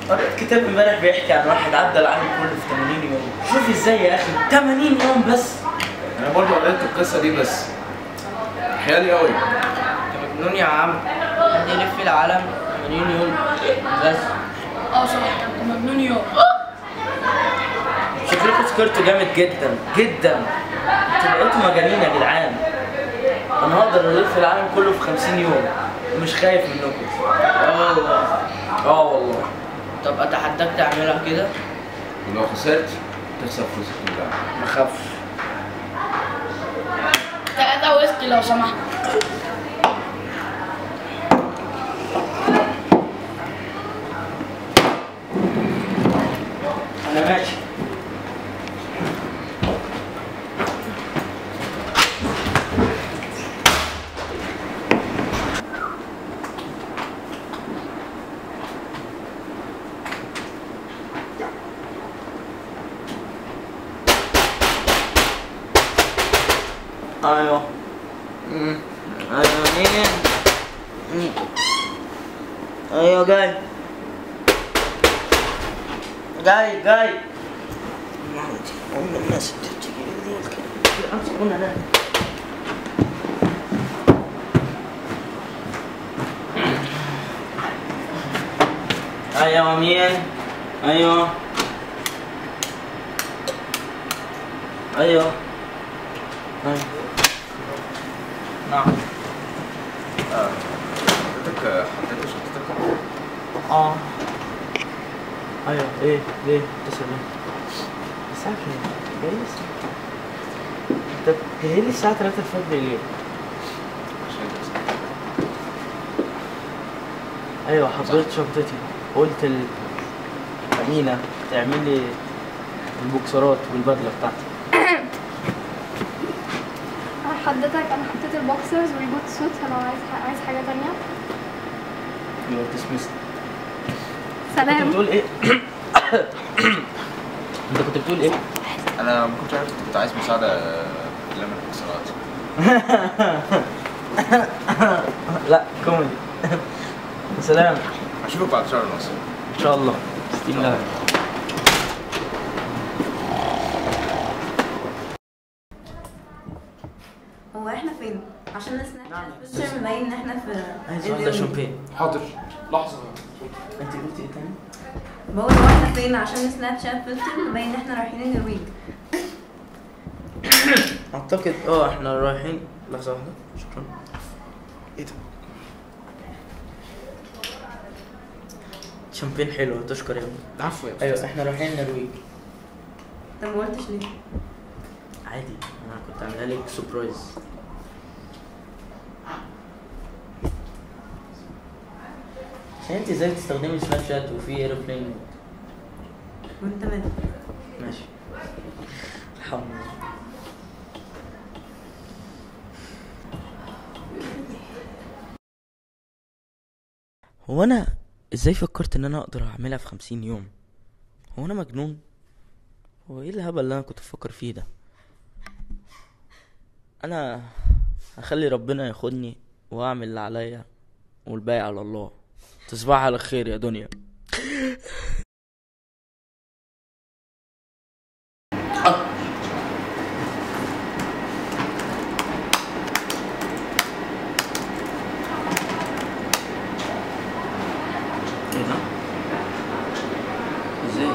قريت كتاب امبارح بيحكي عن واحد عدى العالم كله في 80 يوم شوف ازاي يا اخي 80 يوم بس انا برضه قريت القصه دي بس خيالي قوي انت مجنون يا عم حد يلف العالم 80 يوم بس اه صح انت مجنون يوم شكلكم سكرتوا جامد جدا جدا انتوا بقيتوا مجانين يا جدعان انا هقدر الف العالم كله في 50 يوم ومش خايف منكم اه والله اه والله طب اتحداك تعملها كده ولو خسرت تخسر فلوسك كلها ما خافش ثلاثة ويسكي لو سمحت انا ماشي ايوه أمم. ايوه مين أمم. ايوه جاي جاي جاي قوم الناس بتيجي بالليل كده امسك هنا انا ايوه مين ايوه ايوه أيوة. نعم حضرتك حطيت شنطتك اه ايوه ايه ليه اتصل بيه الساعة كام؟ جاي لي الساعة طب جاي لي الساعة 3 الفجر ليه؟ عشان بس ايوه حطيت شنطتي قلت ل أمينة تعمل لي البوكسرات والبدلة بتاعتي حضرتك انا حطيت البوكسرز والبوت سوت لو عايز عايز حاجه تانية يبقى تسمس كنت سلام بتقول ايه؟ انت كنت بتقول ايه؟ انا ما كنتش عارف انت كنت عايز مساعده في لم المكسرات لا كوميدي سلام اشوفك بعد شهر ونص ان شاء الله ستين الله هو احنا فين؟ عشان السناب نعم. شات بس مبين ان احنا في عايز واحدة شامبين حاضر لحظه انت قلتي ايه تاني؟ بقول هو احنا فين عشان السناب شات فلتر مبين ان احنا رايحين النرويج اعتقد اه احنا رايحين لحظة واحدة شكرا ايه ده؟ شامبين حلو تشكر يا ابني عفو يا ايوه احنا رايحين النرويج انت ما قلتش ليه؟ عادي انا كنت عاملها لك سربرايز عشان انت ازاي تستخدمي سناب شات وفي ايروبلين مود وانت مالك؟ ماشي الحمد لله هو انا ازاي فكرت ان انا اقدر اعملها في خمسين يوم هو انا مجنون هو ايه الهبل اللي انا كنت بفكر فيه ده انا هخلي ربنا ياخدني واعمل اللي عليا والباقي على الله تصبح على خير يا دنيا ايه ده؟ ازاي؟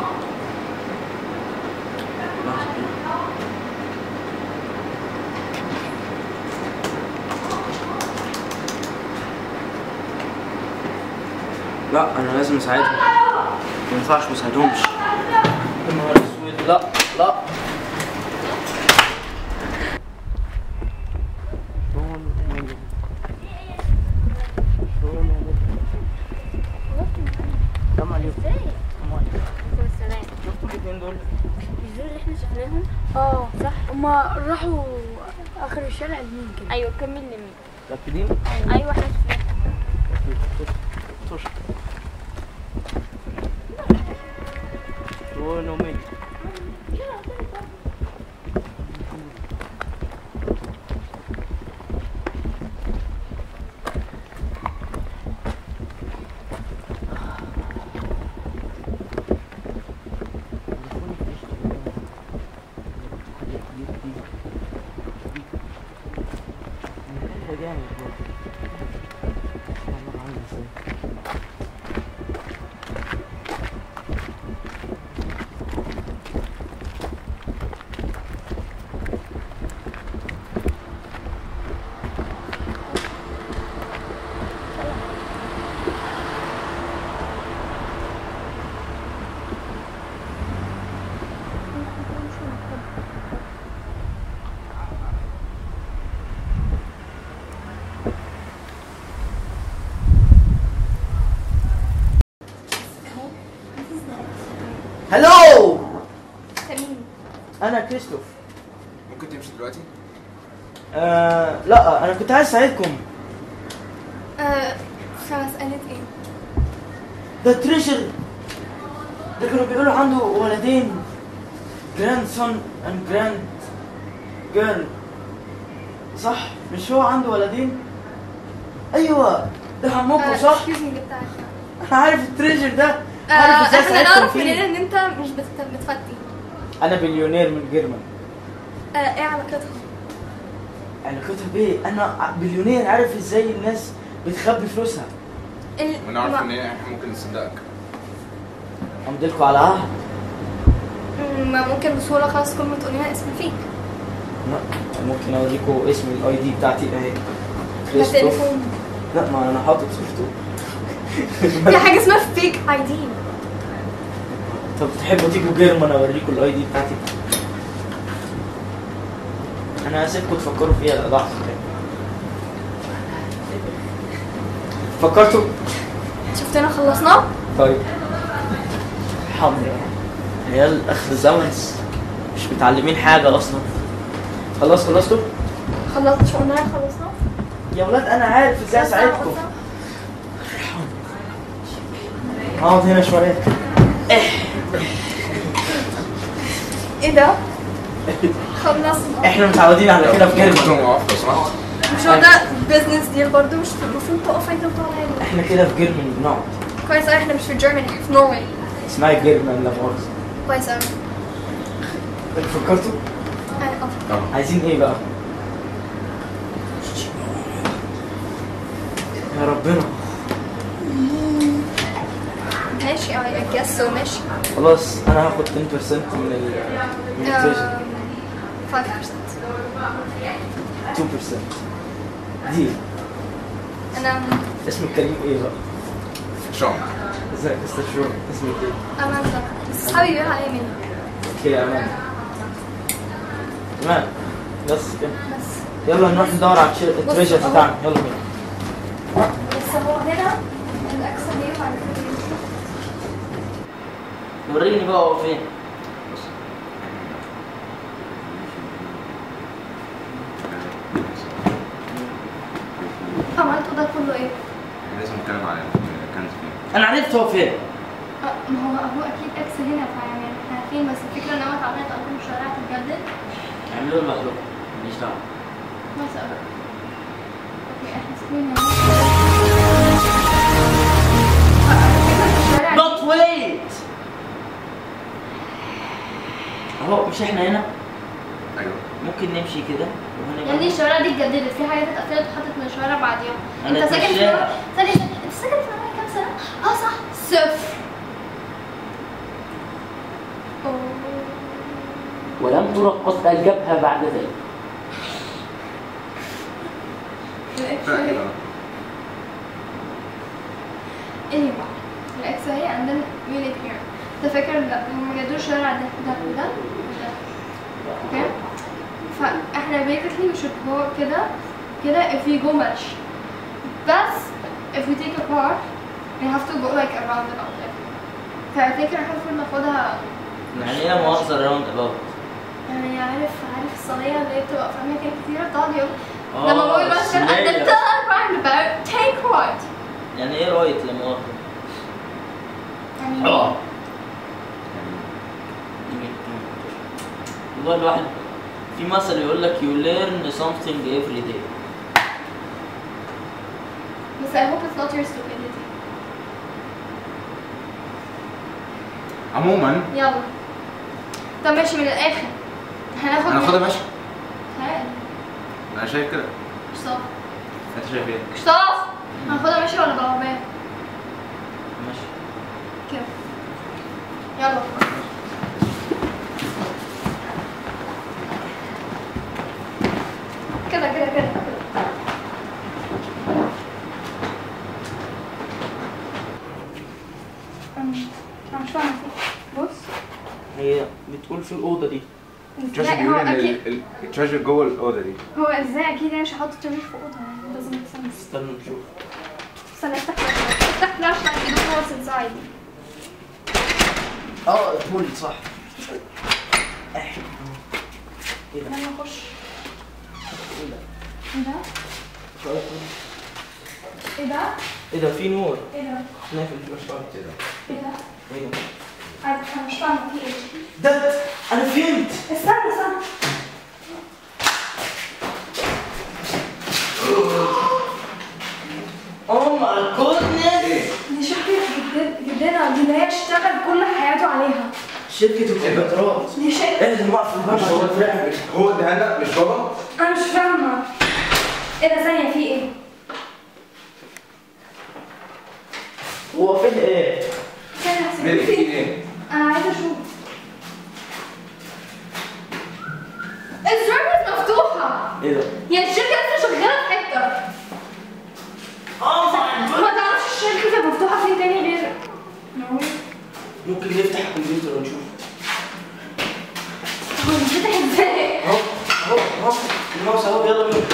لحظة كده. لا انا لازم اساعدهم ما ينفعش ما اساعدهمش يا نهار اسود لا لا كم عليكم كم عليكم شفتوا الاثنين دول مش دول اللي احنا شفناهم اه صح هما راحوا اخر الشارع اليمين كده ايوه كمل لمين متأكدين؟ ايوه احنا شفناهم توش Buono meglio. هلو تمام انا كريستوف ممكن تمشي دلوقتي؟ آه لا انا كنت عايز اساعدكم آه مسألة ايه؟ ده تريشر ده كانوا بيقولوا عنده ولدين جراند سون اند جراند جيرل صح مش هو عنده ولدين ايوه ده حموكو صح اكسكيوز مي جبت عارفة انا عارف التريجر ده آه عارف ازاي احنا اساعدكم نعرف منين فيه ان انت مش بت- بتفتي انا بليونير من جيرمان آه ايه علاقتها؟ علاقتها بايه انا بليونير عارف ازاي الناس بتخبي فلوسها ال... ونعرف ما- منين احنا ممكن نصدقك امضيلكوا على عهد مم، ما ممكن بسهولة خلاص كل ما تقول لنا اسم فيك لا ممكن اوريكم اسم الاي دي بتاعتي اهي ده كريستوف تليفون لا ما انا حاطط صورته في حاجة اسمها فيك اي دي طب تحبوا تيجوا جيرمان اوريكم الاي دي بتاعتي انا هسيبكم تفكروا فيها لا لحظه فكرتوا شفتنا خلصنا؟ طيب حمرا عيال اخر زمن مش متعلمين حاجه اصلا خلاص خلصتوا خلصنا مش قلنا لك خلصنا؟ يا ولاد انا عارف ازاي اساعدكم اقعد هنا شويه ايه ده؟ خلصنا احنا متعودين على كده في ممكن جيرمان نقف لو سمحت مش هو ده بزنس ديل برضه مش المفروض تقف انت وطالع هنا احنا كده في جيرمان بنقعد كويس أوي احنا مش في جيرماني احنا في نوروي اسمعي جيرمان لا مؤاخذه كويس أوي فكرتوا آه، آه. عايزين ايه بقى يا ربنا ماشي اي جس سو ماشي خلاص انا هاخد 10% من ال من التريجر آه، 5% 2% دي انا اسم الكريم ايه بقى؟ شون ازيك يا استاذ شو اسمك ايه؟ اماندا بس اصحابي بيقولوا عليا مين اوكي يا امان تمام بس كده بس يلا نروح ندور على التشي- التريجر أهو. بتاعنا يلا بينا بس هو هنا الاكثر ليه وبعد كده وريني بقى هو فين عملته ده كله ايه؟ لازم نتكلم على كنز فين انا عرفت هو فين آه، ما هو هو اكيد اكس هنا فيعني احنا عارفين بس الفكره ان هو اتعملت ارقام الشوارع تتجدد اعملوا له مقلوب ماليش دعوه بس أوي. اوكي احنا ساكنين هنا آه، الشوارع But wait اهو مش احنا هنا ايوه ممكن نمشي كده وهنبقى يعني الشوارع دي اتجددت في حاجات اتقفلت واتحطت من الشوارع بعديها أنا انت ساكن في اتمشاها. ثانية ثانية انت ساكن في العراق كام سنة؟ اه صح صفر أوه. ولم ترقص الجبهة بعد ذلك فاهم anyway الاكس اهي and then we live here انت فاكر لا هم جدوا الشارع ده ده وده وده اوكي فاحنا basically we should go كده كده if we go much بس if we take a car we have to go like around about it فالفكرة احنا المفروض ناخدها يعني ايه مؤاخذة راوند اباوت يعني عارف عارف الصينية اللي هي بتبقى في أماكن كتيرة بتقعد يقول آه، لما بقول مثلا صينية. أنت round about take right يعني ايه رايت لا مؤاخذة يعني اه والله الواحد في مثل يقول لك you learn something every day بس I hope it's not your stupidity عموما يلا طب ماشي من الآخر هناخد هناخدها ماشي تعال. انا شايف كده اشطاف انت شايف ايه؟ اشطاف هناخدها ماشي ولا بالعربية ماشي كده يلا كده كده كده أم، أنا مش فاهمة بص هي بتقول في الأوضة دي التراجر لا، هو بيقول ان أكيد ال- ال- التراجر جوه الاوضه دي هو ازاي اكيد انا مش هحط التلفزيون في اوضه يعني لازم استنى استنى نشوف استنى افتح فلاش افتح فلاش لايت you don't know what's inside اه بول صح ايه ده؟ انا اخش ايه ده؟ ايه ده؟ ايه ده؟ ايه ده في نور ايه ده؟ نافل مش فاهم كده ايه ده؟ ايه ده؟ عارف انا مش فاهمه في ايه ده انا فهمت استنى استنى اوه ماي جودنس دي شركة جد- جدنا دي اللي هي اشتغل كل حياته عليها شركة الكمبيوترات دي شركة ايه ده موقف الباب مش هو عشان فاهم هو ده هلا مش بابا انا مش فاهمة ايه ده ثانية في ايه؟ هو فين ايه؟ ثانية احسن مالك في في ايه؟ انا عايزة اشوف السيرفيس مفتوحة ايه ده؟ يعني الشركة لسه شغالة في حتة اوه ماي ما تعرفش الشركة كانت مفتوحة فين تاني غير نقول ممكن نفتح الكمبيوتر ونشوف هو بيتفتح ازاي؟ اهو اهو اهو الماوس اهو يلا بينا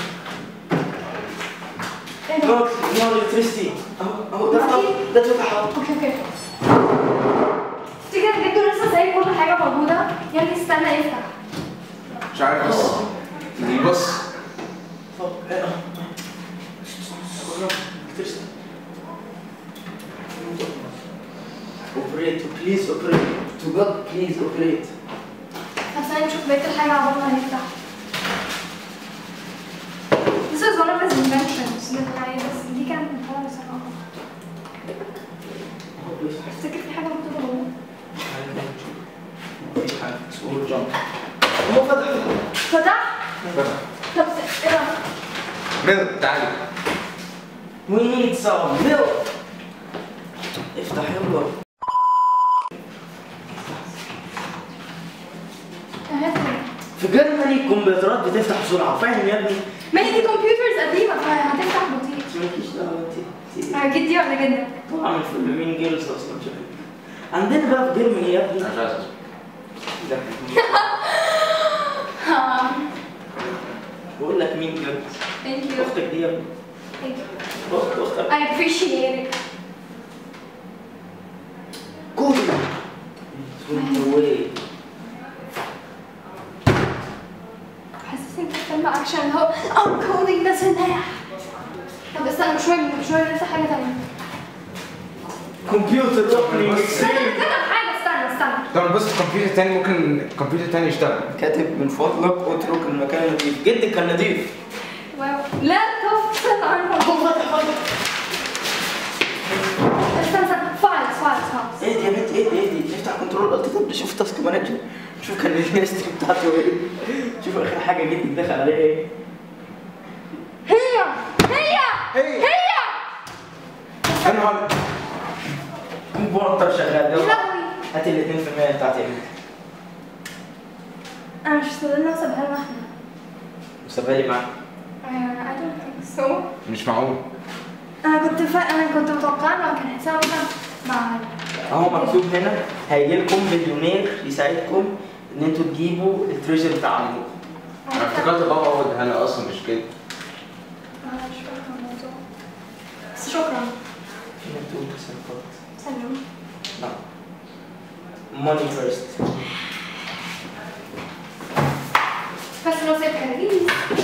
ايه ده؟ نور نور الكتريستي اهو اهو ده فتح ده اتفتح اهو اوكي اوكي تفتكر جده لسه سايب كل حاجة موجودة؟ يلا استنى يفتح مش عارف بس دي بص طب ايه اه الكتريستي اوبريت بليز اوبريت تو جاد بليز اوبريت طب ثانية نشوف بقية الحاجة عقبال ما نفتح This is one of his inventions للحياة بس دي كانت من حوالي سنة تفتكر في حاجة مكتوبة جوه؟ مفيش حاجه سكول جامب هو فتح فتح؟ فتح طب س- ايه ده؟ ميل تعالي We need some milk. افتح يلا. اهي في جرماني الكمبيوترات بتفتح بسرعة فاهم يا ابني؟ ما هي دي كمبيوترز قديمة فهتفتح بطيء مالكيش دعوة انت انت آه، جدي ولا جدك؟ طبعا في مين جيرلز اصلا شكلك. عندنا بقى في جرماني يا ابني مش عايز ده. بقول لك مين جيرلز؟ Thank you. اختك دي يا ابني Thank you. اخت اختك I appreciate it. كودي وانت واي حاسسني انت فيلم اكشن اللي هو I'm coding this in there. طب استنى مش مهم مش مهم نفتح حاجة تانية. كمبيوتر اوبننج استنى كده حاجة استنى استنى. طب بص الكمبيوتر التاني ممكن الكمبيوتر التاني يشتغل كاتب من فضلك اترك المكان نظيف جدك كان نظيف واو لا تفصل عنه. استنى استنى فايلز فايلز فايلز. ايه دي يا بنت ايه دي ايه دي افتح كنترول الت طب نشوف تاسك مانجر نشوف كان الهيستوري بتاعته ايه شوف اخر حاجه جدك دخل عليها ايه هي هي هي. هي يا نهار كمبيوتر شغال يا يلا لهوي هات ال 2% بتاعت ابنك انا مش هستخدمها واسيبها لنا احنا. وسابها لي معاك Uh, I don't think so. مش معقول انا كنت فا... انا كنت متوقعه انه كان حساب مثلا مع اهو مكتوب هنا هيجي لكم مليونير يساعدكم ان انتوا تجيبوا التريجر بتاع عمكم انا افتكرت بابا هو ده انا اصلا مش كده انا مش فاكره الموضوع بس شكرا في مكتوب بس غلط سلام لا ماني فيرست بس لو سيب كريم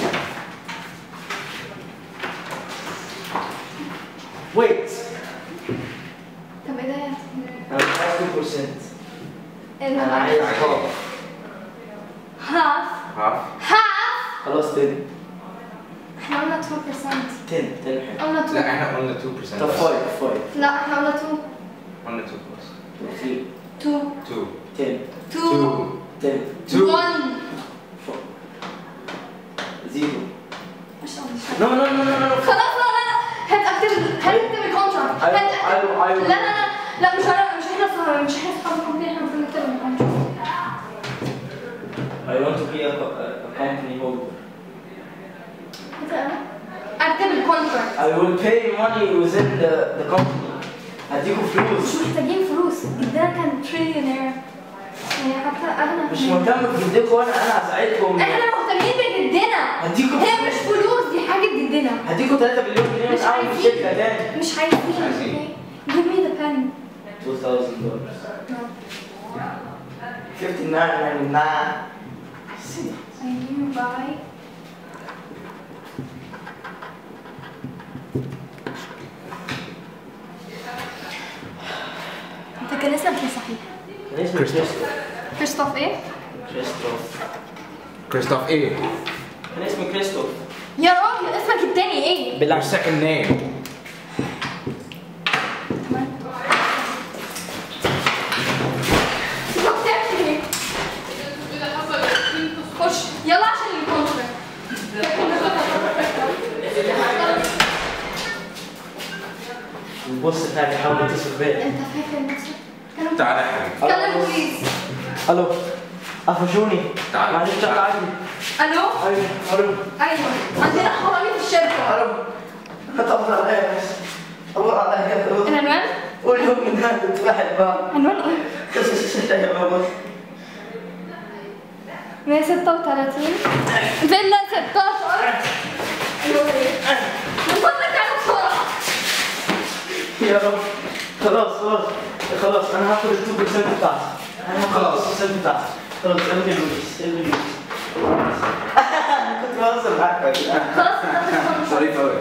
ويت طب ايه ده انا مش عايز 2% ايه ده انا عايز هاف عارف هاف خلاص 10 احنا قلنا 2% 10 10 حلو قلنا 2 لا احنا قلنا 2% طب بس. 5 5 لا احنا قلنا 2 قلنا 2 بس 3 2 2 10 2 10 2 1 زيرو مش قصدي نو نو نو نو نو خلاص لا لا لا هتكتب هتكتب الكونتراكت ايوه ايوه ايوه لا لا لا لا مش انا مش احنا صح- مش احنا اصحاب الكومباني احنا المفروض نكتب الكونتراكت I want to be a, co- a, a company holder. اكتب الكونتراكت I will pay money within the, the company. هديكوا مش فلوس محتاجين فلوس جدنا كان تريليونير يعني حتى اغنى مش مهتم بجدكم وانا انا هساعدكم احنا مهتمين بجدنا هديكوا هي مش فلوس دي حاجة جدنا هديكوا 3 مليون جنيه مش وتعملوا عايزين. شركه تاني مش عايزين عايزين. give me the pen 2000 دولار No. 59.99 See. I can buy انت كان اسمك ايه صحيح؟ كان اسمه كريستوف كريستوف ايه؟ كريستوف كريستوف ايه؟ كان اسمه كريستوف يا راجل اسمك التاني ايه؟ Your بالله second name انت بتعمل ايه؟ خش يلا عشان الكونتراكت البوس بتاعي بيحاول يتصل بيا انت فاكر نفسك؟ كلم تعالى يا حبيبي كلم بوليس الو قفشوني تعال. معلش تعالى عادي الو ايوه الو ايوه عندنا حرامي في الشركه الو طبعا عليا بس طبعا عليا كده العنوان؟ قول يوم من هذا كنت واحد بقى عنوان ايه؟ يا بابا 136 فيلا 16 ايوه ايه؟ من فضلك تعالى بسرعه يا رب خلاص خلاص خلاص انا هاخد ال 2% بتاعتي انا هاخد خلاص. ال 2% بتاعتي خلاص الغي الفلوس الغي الفلوس كنت بهزر معاك يا جدعان. خلاص انت ظريف قوي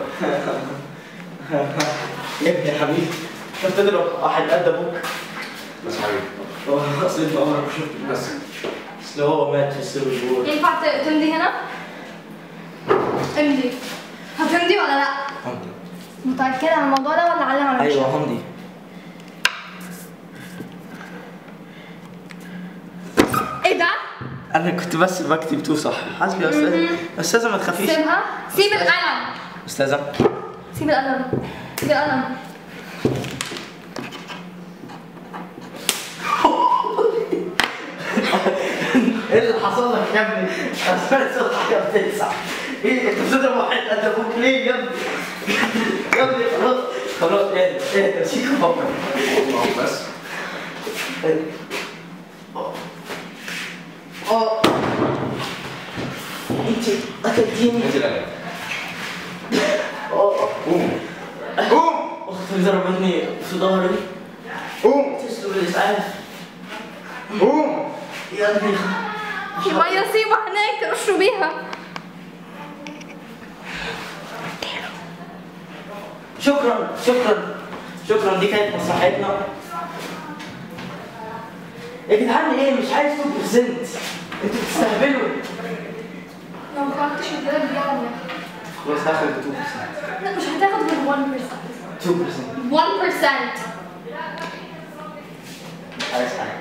يا ابني يا حبيبي انت بتضرب واحد قد ابوك بس حبيبي هو اصل انت عمرك ما شفته بس اصل هو مات في السيرفر بورد ينفع ت- تمضي هنا؟ امضي هتمضي ولا لا؟ متأكدة عن الموضوع ده ولا علم على ايوه وشك؟ همضي ايه ده؟ انا كنت بس بكتب تو صح حسبي يا استاذ استاذه ما تخافيش سيبها سيب القلم استاذه سيب القلم سيب القلم ايه اللي حصل لك يا ابني؟ انا سمعت صوت حاجه بتلسع ايه انت بتضرب واحد قد ابوك ليه يا ابني؟ يا ابني خلاص خلاص اهدى اهدى سيك فكر الله بس اه انت قتلتيني انزل عليك اه قوم قوم اختي ضربتني في ظهري قوم تسلم الاسعاف قوم يا ابني في ميه سيبها هناك رشوا بيها شكرا شكرا شكرا دي كانت مصلحتنا يا جدعان ايه مش عايز 2% انتوا بتستهبلوا لو ما خرجتش الدولار دي عليا خلاص هاخد 2% لا مش هتاخد غير 1% 2% 1% عايز حاجه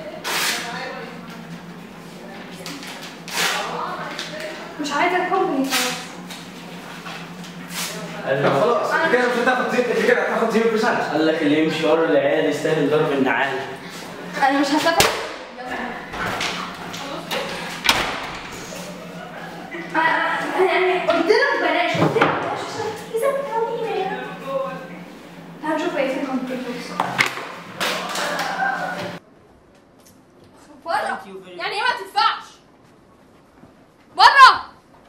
مش عايزة كومباني خلاص طب خلاص انت كده مش هتاخد زي- انت كده هتاخد 0% قال لك اللي يمشي ورا العيال يستاهل ضرب النعال انا مش هستفاد يعني قلت لك بلاش قلت لك بلاش عشان اذا بتقولي تعال نشوف ايه في الكمبيوتر بره Thank you very يعني ايه ما تدفعش بره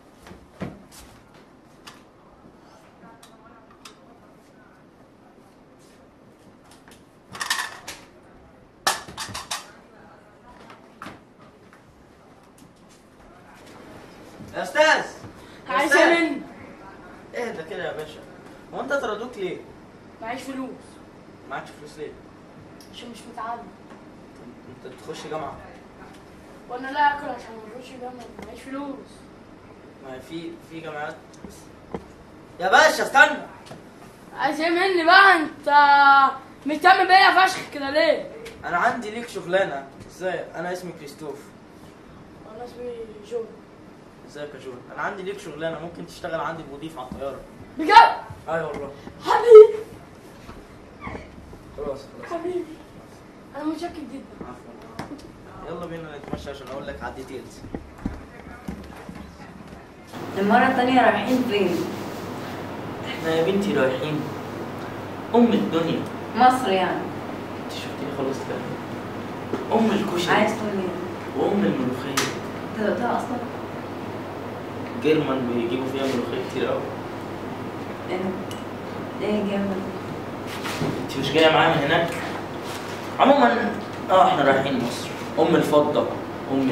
يا استاذ يا عايز أستاذ. ايه مني؟ اهدى كده يا باشا هو انت طردوك ليه؟ معيش فلوس معكش فلوس ليه؟ عشان مش متعلم انت تخش جامعه وانا لا اكل عشان ما اروحش جامعه معيش فلوس ما هي في في جامعات يا باشا استنى عايز ايه مني بقى انت مهتم بيا فشخ كده ليه؟ انا عندي ليك شغلانه ازاي انا اسمي كريستوف انا اسمي جون ازيك يا جون انا عندي ليك شغلانه ممكن تشتغل عندي مضيف على الطياره بجد ايوه والله حبيبي خلاص خلاص حبيبي انا متشكر جدا عفوا يلا بينا نتمشى عشان اقول لك على الديتيلز المرة التانية رايحين فين؟ احنا يا بنتي رايحين ام الدنيا مصر يعني انت شفتي خلصت كلام ام الكشري عايز تقول ايه؟ وام الملوخيه انت دقتها اصلا؟ جيرمان بيجيبوا فيها ملوخيه كتير قوي ايه ده؟ ايه جامد انت مش جايه معايا من هناك عموما اه احنا رايحين مصر ام الفضه ام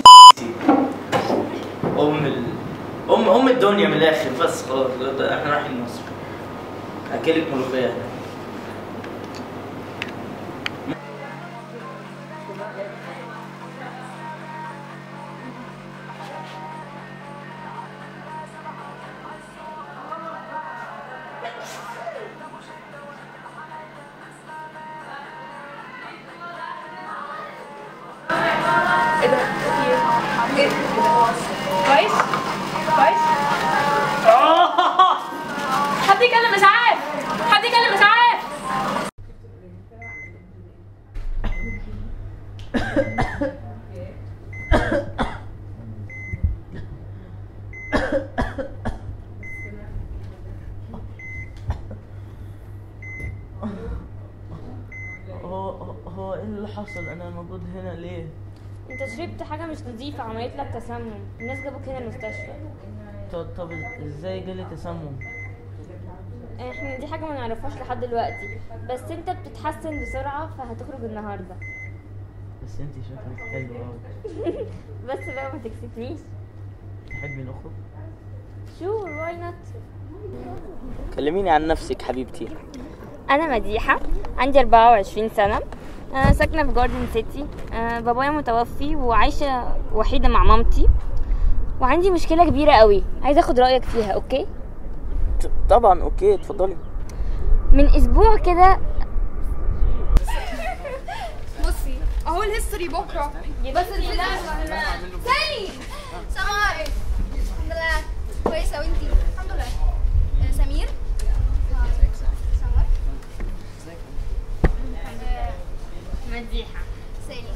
ام ال... ام ام الدنيا من الاخر بس خلاص ده- احنا رايحين مصر اكلك ملوخيه هناك. ايه ده؟ ايه كويس؟ كويس؟ حد يكلم اسعاف حد يكلم اسعاف هو هو ايه اللي حصل انا موجود هنا ليه انت شربت حاجة مش نظيفة عملت لك تسمم الناس جابوك هنا المستشفى طب طب ازاي جالي تسمم احنا دي حاجة ما نعرفهاش لحد دلوقتي بس انت بتتحسن بسرعة فهتخرج النهاردة بس انت شكلك حلو قوي بس بقى ما تكسفنيش تحبي نخرج شور واي نوت كلميني عن نفسك حبيبتي انا مديحة عندي 24 سنة أنا ساكنة في جاردن سيتي أه بابايا متوفي وعايشة وحيدة مع مامتي وعندي مشكلة كبيرة قوي عايزة اخد رأيك فيها اوكي طبعا اوكي اتفضلي من اسبوع كده بصي اهو الهيستوري بكره بس ثاني سمار الحمد لله كويسه وانتي الحمد لله آه، سمير سمر مديحة سالي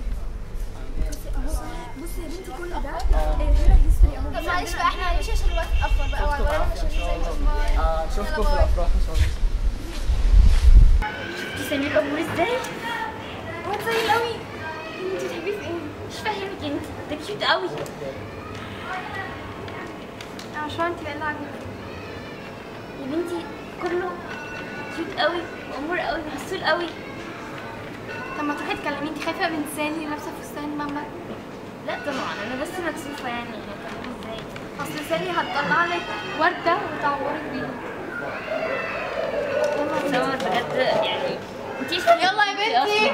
بصي يا بنتي كل ده هنا هيستوري اهو طب معلش بقى احنا هنمشي عشان الوقت اتاخر بقى ورانا مشاوير زي اه شوفكم في الافراح ان شاء الله سمير امور ازاي واد زي قوي انتي تحبيه في ايه؟ مش فاهمك انت ده كيوت قوي انا مش فاهمه انتي ايه اللي عاجبك يا بنتي كله كيوت قوي امور قوي محسول قوي طب ما تروحي تكلميه انتي خايفه من سالي لابسه فستان ماما لا طبعا انا بس مكسوفه يعني هتعمل ازاي اصل سالي هتطلع لك ورده وتعورك بيها سمر بجد يعني انت يلا يا بنتي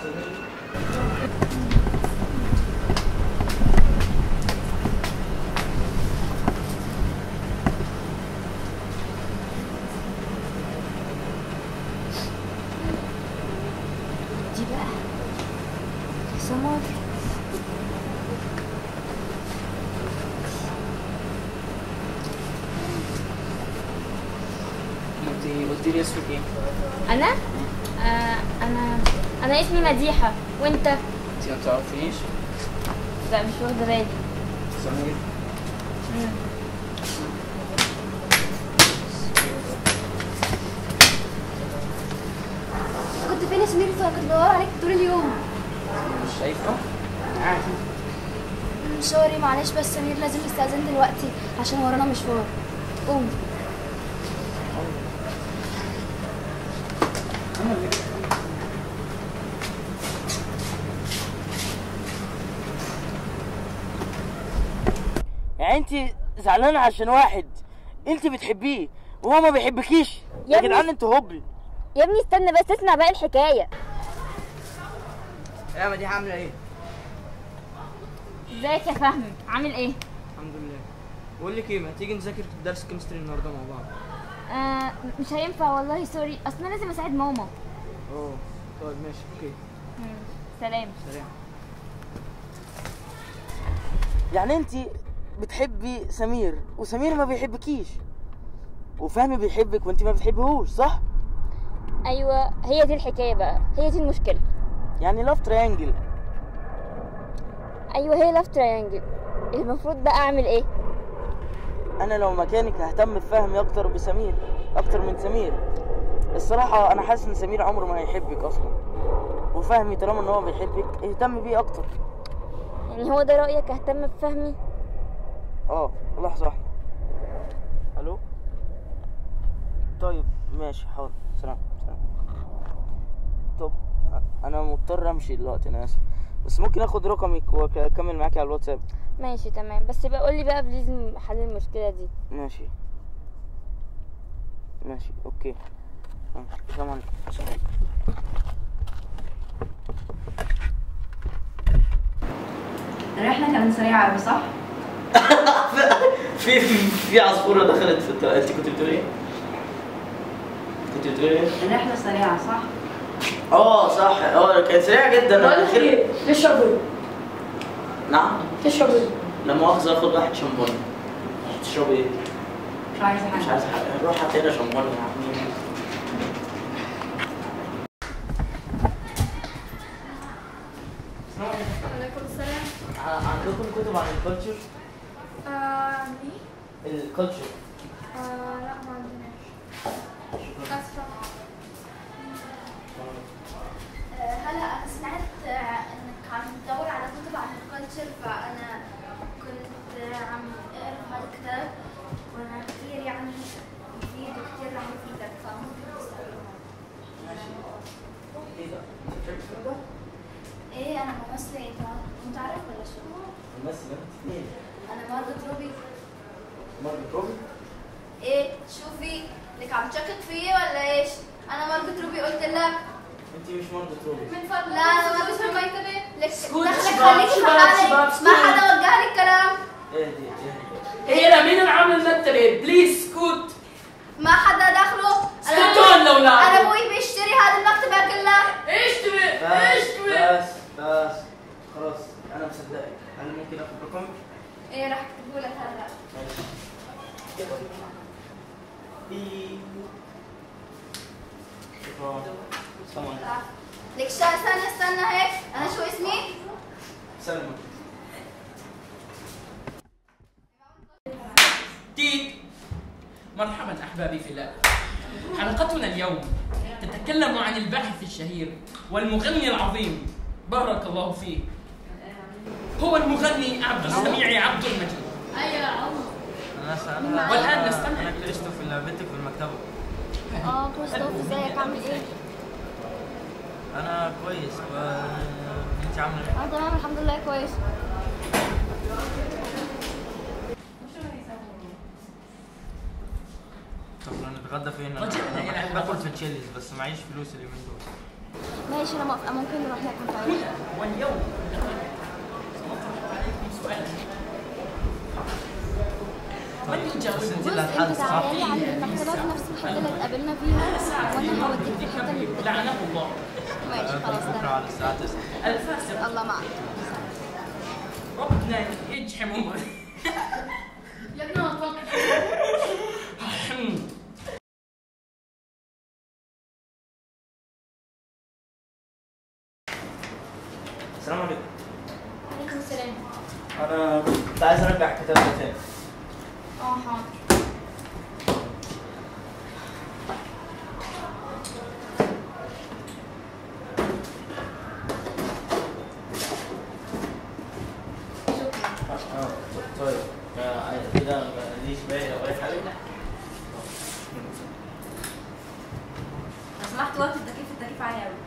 دي بقى سمر انت قلت لي اسمك ايه؟ انا آه انا انا اسمي مديحه وانت انت ما تعرفينيش لا مش واخده بالي سمير كنت فين يا سمير انا كنت بدور عليك طول اليوم مش شايفه؟ سوري معلش بس سمير لازم نستأذن دلوقتي عشان ورانا مشوار قوم يعني انت زعلانه عشان واحد انت بتحبيه وهو ما بيحبكيش يا يا ابني- جدعان انتوا هبل يا ابني استنى بس اسمع باقي الحكايه يا دي عامله ايه؟ ازيك يا فهمي عامل ايه الحمد لله بقول لك ايه ما تيجي نذاكر درس كيمستري النهارده مع بعض آه مش هينفع والله سوري اصل انا لازم اساعد ماما اه طيب ماشي اوكي سلام سلام يعني انت بتحبي سمير وسمير ما بيحبكيش وفهمي بيحبك وانت ما بتحبيهوش صح ايوه هي دي الحكايه بقى هي دي المشكله يعني لاف تريانجل ايوه هي لاف تريانجل المفروض بقى اعمل ايه انا لو مكانك ههتم بفهمي اكتر بسمير اكتر من سمير الصراحه انا حاسس ان سمير عمره ما هيحبك اصلا وفهمي طالما ان هو بيحبك اهتم بيه اكتر يعني هو ده رايك اهتم بفهمي اه لحظه واحده الو طيب ماشي حاضر سلام سلام طب انا مضطر امشي دلوقتي انا اسف بس ممكن اخد رقمك واكمل معاكي على الواتساب ماشي تمام بس بقى قولي بقى بليز حل المشكله دي ماشي ماشي اوكي آه، السلام عليكم الرحله كانت سريعه قوي صح في في عصفوره دخلت في الت... انت كنت بتقولي ايه؟ كنت بتقولي ايه؟ الرحله سريعه صح اه صح اه كانت سريعه جدا بقول أنا لك فاكر- ايه تشرب ايه؟ نعم تشرب ايه؟ لا مؤاخذة اخد واحد شمباني تشربي ايه؟ مش عايزه حاجه مش عايز حاجة روح هات لنا شمباني يا عمي عليكم السلام عندكم كتب عن الكالتشر؟ آه مين؟ الكالتشر آه لا ما عندناش اسفة آه، هلا انا سمعت آه، انك عم تدور على كتب عن الكلتشر فانا كنت آه، عم اقرا هذا الكتاب وانا كثير يعني مفيد وكثير رح يفيدك فممكن تستخدمه ايه ده؟ انت بتحبي الفيلم ده؟ ايه انا ممثلة انت انت عارف ولا شو؟ ممثل انت ايه؟ انا مارجت روبي مارجت روبي؟ ايه شوفي لك عم تشكك فيي ولا ايش؟ انا مارجت روبي قلت لك انت مش مارجت روبي من فضلك لا انا مارجت روبي ما ينتبه لك اسكت دخلك شباب، خليكي في شباب، حالك شباب، ما اسكت. حدا وجه لي الكلام ايه دي ايه ايه لا مين اللي عامل المكتب ايه؟ بليز سكوت ما حدا دخله سكتوا ولا ولاد؟ انا ابوي بيشتري هذه المكتبه كلها ايش تبي؟ بس ايش تبي؟ بس بس خلاص انا مصدقك هل ممكن اخد رقمك؟ ايه رح اكتبه لك هلا بي شكرا السلام عليكم لك شا استنى استنى هيك انا شو اسمي؟ سلمى تيت مرحبا احبابي في الله حلقتنا اليوم تتكلم عن الباحث الشهير والمغني العظيم بارك الله فيه هو المغني عبد السميع عبد المجيد ايوه يا عمر انا سألها والآن نستمع. انا اكتشفته في لعبتك في المكتبة اه كريستوف ازيك عامل ايه؟ انا كويس و... انت عامله ايه؟ انا تمام الحمد لله كويس طب لو نتغدى فين؟ انا رجعنا إلى بحب اكل في تشيليز بس معيش فلوس اليومين دول ماشي انا موافقه ممكن نروح ناكل في هنا واليوم سنطرح عليكم سؤالا من يجاوب بس انت بص اللي انت هتحل صح؟ تعالى عند المكتبه في نفس الحته اللي اتقابلنا فيها وانا هوديك في الحته اللي بتحبها لعنه الله ماشي خلاص بكره ده على الساعة 9 الفاسق الله معك ربنا يجحم يا ابني انا طاقة السلام عليكم عليكم السلام انا كنت عايز ارجع الكتاب ده تاني اه حاضر اه طيب آه، كده ماليش باقي او اي حاجه لو سمحت وقت التكييف التكييف عالي قوي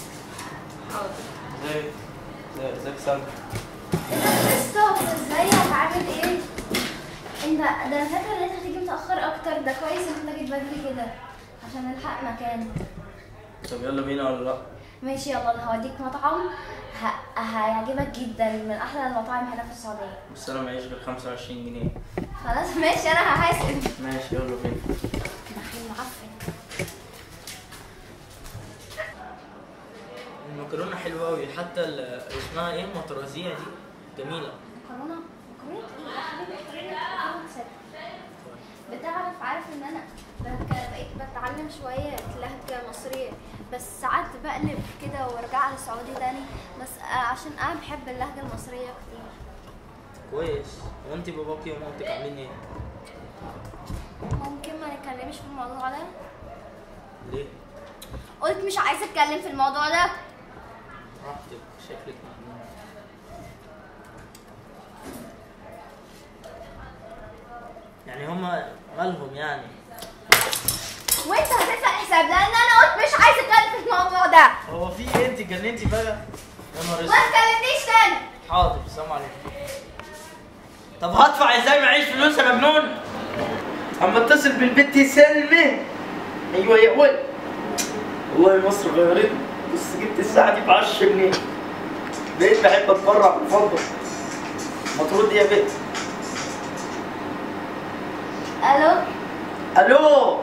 ازيك ازيك ازيك سلمى كريستوف ازيك عامل ايه؟ انت ده انا فاكره ان انت هتيجي متاخر اكتر ده كويس ان انت جيت بدري كده عشان نلحق مكان طب يلا بينا ولا لا؟ ماشي يلا انا هوديك مطعم ه... هيعجبك جدا من احلى المطاعم هنا في السعوديه بس انا معيش غير 25 جنيه خلاص ماشي انا هحاسب ماشي يلا بينا دخل معفن المكرونه حلوه قوي حتى ال- اسمها ايه المطرازيه دي جميله مكرونه مكرونه ايه يا حبيبي مكرونه مكرونه ست بتعرف عارف ان انا بك- بقيت بتعلم شويه لهجه مصريه بس ساعات بقلب كده وارجع للسعودي تاني بس آه، عشان انا بحب اللهجه المصريه كتير كويس وانت باباكي ومامتك عاملين ايه؟ ممكن ما نتكلمش في الموضوع ده ليه؟ قلت مش عايزه اتكلم في الموضوع ده راحتك شكلك مجنون يعني هما مالهم يعني وانت هتدفع الحساب لان انا قلت مش عايزه اتكلم في الموضوع ده هو في ايه انت جننتي بقى يا نهار ما اسود تكلمنيش تاني حاضر السلام عليكم طب هدفع ازاي معيش فلوس يا مجنون اما اتصل بالبت سلمى ايوه يا ولد والله مصر غيرتني بص جبت الساعه دي ب 10 جنيه بقيت بحب اتبرع بالفضه ما تردي يا بت الو الو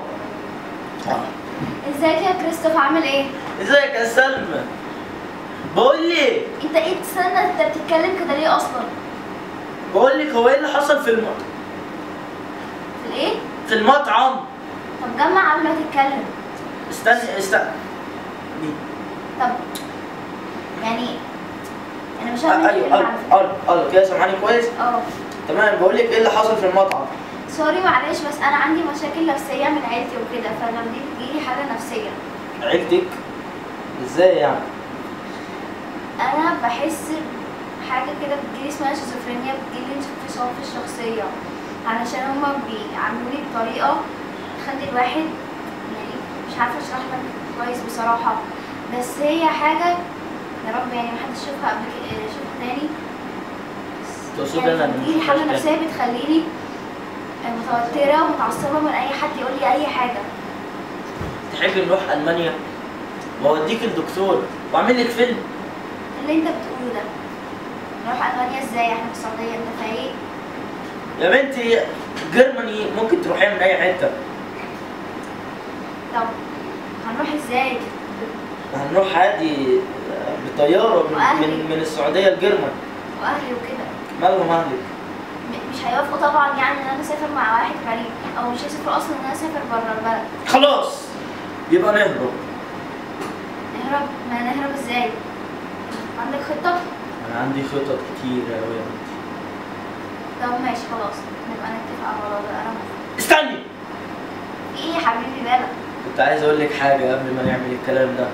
ازيك يا كريستوف عامل ايه ازيك يا سلمى بقول لك انت ايه تستنى انت بتتكلم كده ليه اصلا بقول لك هو ايه اللي حصل في الم... في الايه في المطعم طب جمع قبل ما تتكلم استني استني مين؟ طب يعني انا مش آه، عارفه ايوه اتكلم الو الو الو كده سامعاني كويس اه تمام بقول لك ايه اللي حصل في المطعم سوري معلش بس انا عندي مشاكل نفسيه من عيلتي وكده فلما دي بتجيلي حاله نفسيه عيلتك ازاي يعني انا بحس حاجه كده بتجيلي اسمها شيزوفرينيا بتجيلي انفصام في الشخصيه علشان هما بيعاملوني بطريقه تخلي الواحد يعني مش عارفه اشرح لك كويس بصراحه بس هي حاجه يا رب يعني محدش يشوفها قبل كده يشوفها تاني تقصد يعني انا إن بتجيلي مش حاله عايز نفسيه بتخليني متوتره ومتعصبه من اي حد يقول لي اي حاجه تحبي نروح المانيا واوديك الدكتور واعمل لك فيلم اللي انت بتقوله ده نروح المانيا ازاي احنا في السعوديه انت فايق يا بنتي جرماني ممكن تروحيها من اي حته طب هنروح ازاي هنروح عادي بطياره من, وأهلي. من, من السعوديه لجرماني واهلي وكده مالهم اهلك م- مش هيوافقوا طبعا يعني ان انا اسافر مع واحد غريب او مش هيسافروا اصلا ان انا اسافر بره البلد خلاص يبقى نهرب نهرب ما نهرب ازاي عندك خطه انا عندي خطط كتير قوي يا بنتي طب ماشي خلاص نبقى نتفق على الموضوع ده انا موافقة. استني في ايه يا حبيبي بالك كنت عايز اقول لك حاجه قبل ما نعمل الكلام ده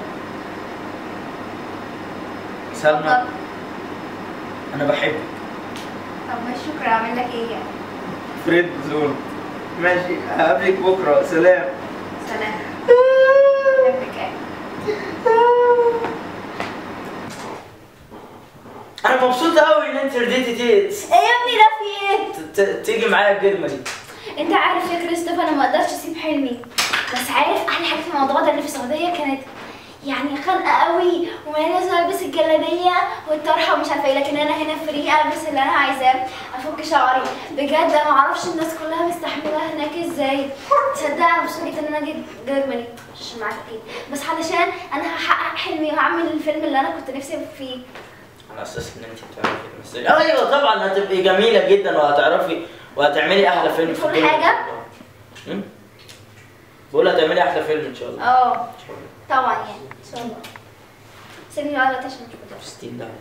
سلمى اتفضل. انا بحبك طب ماشي شكرا اعمل لك ايه يعني فريد زون ماشي هقابلك بكره سلام سلام بحبك ايه انا مبسوط قوي ان انت رضيتي تي- ايه يا ابني ده في ايه ت- ت- تيجي معايا الجرماني انت عارف يا كريستوف انا ما اقدرش اسيب حلمي بس عارف احلى حاجه في الموضوع ده اللي في السعوديه كانت يعني خانقه قوي وانا لازم البس الجلابيه والطرحه ومش عارفه ايه لكن انا هنا فري البس اللي انا عايزاه افك شعري بجد انا ما اعرفش الناس كلها مستحمله هناك ازاي تصدق انا مبسوطه جدا ان انا جيت جرماني مش معاك اكيد بس علشان انا هحقق حلمي وهعمل الفيلم اللي انا كنت نفسي فيه على اساس ان انت بتعرفي تمثلي ايوه طبعا هتبقي جميله جدا وهتعرفي وهتعملي احلى فيلم في كل الدنيا حاجة؟ أمم؟ بقول هتعملي احلى فيلم ان شاء الله اه ان شاء الله طبعا يعني ان شاء الله سيبني بقى دلوقتي عشان مش بتعرف 60 ده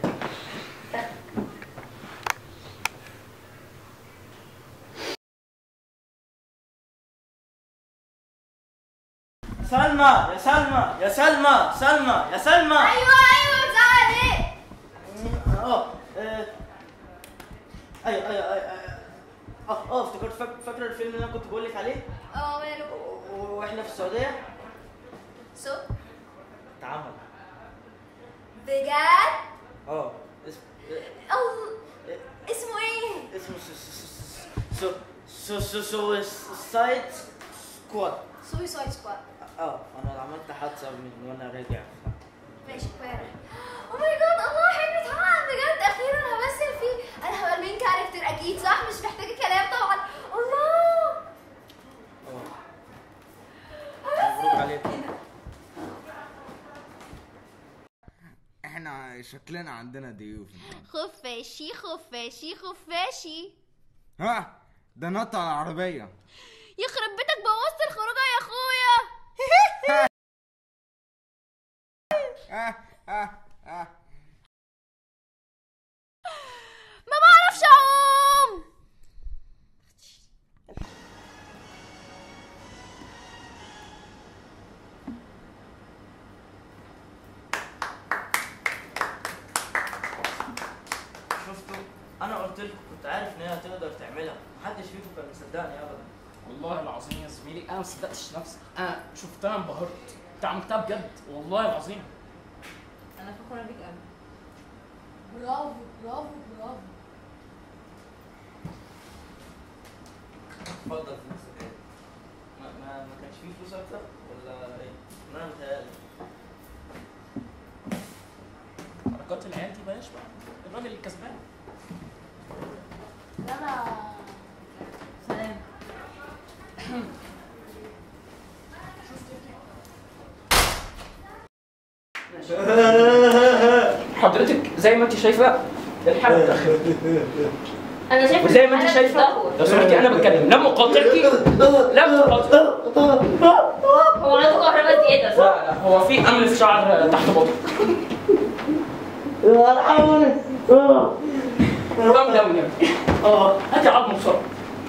سلمى يا سلمى يا سلمى سلمى يا سلمى ايوه ايوه بتزعل ايه اه آه. ايوه ايوه ايوه اه اه افتكرت فاك- فاكره الفيلم اللي انا كنت بقول لك عليه اه ماله و- و- واحنا في السعوديه سو اتعمل بجد اه اسم الله اسمه ايه اسمه سو سو سو سو سو سايد سكواد سويسايد سكواد اه انا عملت حادثه من وانا راجع ماشي كويس او ماي جاد الله حلمي اتحقق بجد اخيرا همثل فيه انا هبقى المين كاركتر اكيد صح مش محتاجه كلام طبعا الله اه مبروك عليك احنا شكلنا عندنا ضيوف خفاشي خفاشي خفاشي ها ده نط على العربية يخرب بيتك بوظت الخروجه يا اخويا آه آه آه. ما بعرفش اعوم شفتوا انا قلت لكم كنت عارف ان هي هتقدر تعملها محدش فيكم كان مصدقني ابدا والله العظيم يا زميلي انا ما صدقتش نفسي انا شفتها انبهرت انت عملتها بجد والله العظيم انا فخوره بيك قوي برافو برافو برافو اتفضل فلوسك ايه؟ ما ما ما كانش فيه فلوس اكتر ولا ايه؟ انا متهيألي حركات العيال دي بلاش بقى الراجل الكسبان انا سلام حضرتك زي ما انت شايفه الحاله متاخره انا شايفه وزي ما انت أنا شايفه بتدهور. لو سمحتي انا بتكلم لم اقاطعكي لم اقاطعك هو عنده كهرباء زياده لا صح؟ لا هو في امل في شعر تحت بطنك قام لون يا ابني هاتي عظمه بسرعه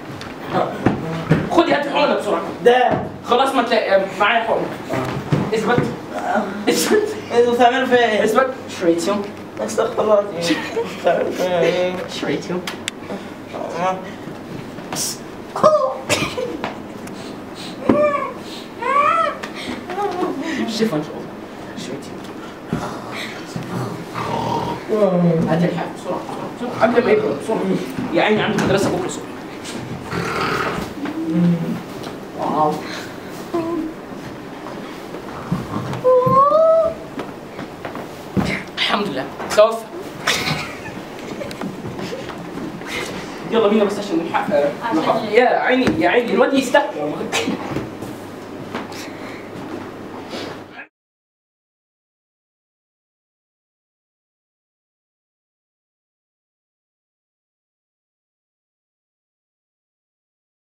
خدي هاتي حقنه بسرعه ده خلاص ما تلاقي معايا حقنه اثبت اثبت انتوا بتعملوا فيا ايه؟ اثبت شريتيوم استغفر الله العظيم بتعملوا فيا ايه؟ شريتيوم شوف ان شاء الله شريتيوم هاتي الحاجة بسرعة بسرعة بسرعة قبل ما يبرد بسرعة يا عيني عندي مدرسة بكرة الصبح واو الحمد لله توفى يلا بينا بس عشان نلحق نحط- يا عيني يا عيني الواد يستحمل